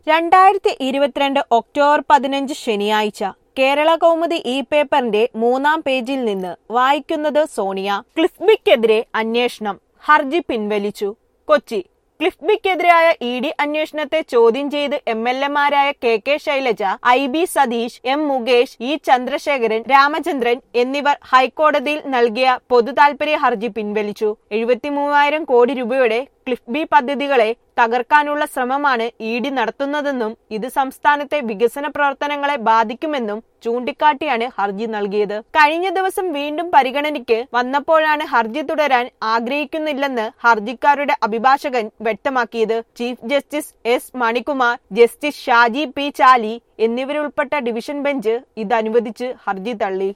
രണ്ടായിരത്തി ഇരുപത്തിരണ്ട് ഒക്ടോബർ പതിനഞ്ച് ശനിയാഴ്ച കേരള കൗമുദി ഇ പേപ്പറിന്റെ മൂന്നാം പേജിൽ നിന്ന് വായിക്കുന്നത് സോണിയ ക്ലിഫ്ബിക്കെതിരെ അന്വേഷണം ഹർജി പിൻവലിച്ചു കൊച്ചി ക്ലിഫ്ബിക്കെതിരായ ഇ ഡി അന്വേഷണത്തെ ചോദ്യം ചെയ്ത് എം എൽ എമാരായ K K Shailaja I B Satheesh M Mukesh E Chandrasekharan Ramachandran എന്നിവർ ഹൈക്കോടതിയിൽ നൽകിയ പൊതുതാൽപര്യ ഹർജി പിൻവലിച്ചു എഴുപത്തിമൂവായിരം കോടി രൂപയുടെ ക്ലിഫ്ബി പദ്ധതികളെ തകർക്കാനുള്ള ശ്രമമാണ് ഇ ഡി നടത്തുന്നതെന്നും ഇത് സംസ്ഥാനത്തെ വികസന പ്രവർത്തനങ്ങളെ ബാധിക്കുമെന്നും ചൂണ്ടിക്കാട്ടിയാണ് ഹർജി നൽകിയത് കഴിഞ്ഞ ദിവസം വീണ്ടും പരിഗണനയ്ക്ക് വന്നപ്പോഴാണ് ഹർജി തുടരാൻ ആഗ്രഹിക്കുന്നില്ലെന്ന് ഹർജിക്കാരുടെ അഭിഭാഷകൻ വ്യക്തമാക്കിയത് chief justice S Manikumar justice Shaji P Chaly എന്നിവരുൾപ്പെട്ട ഡിവിഷൻ ബെഞ്ച് ഇത് അനുവദിച്ച് ഹർജി തള്ളി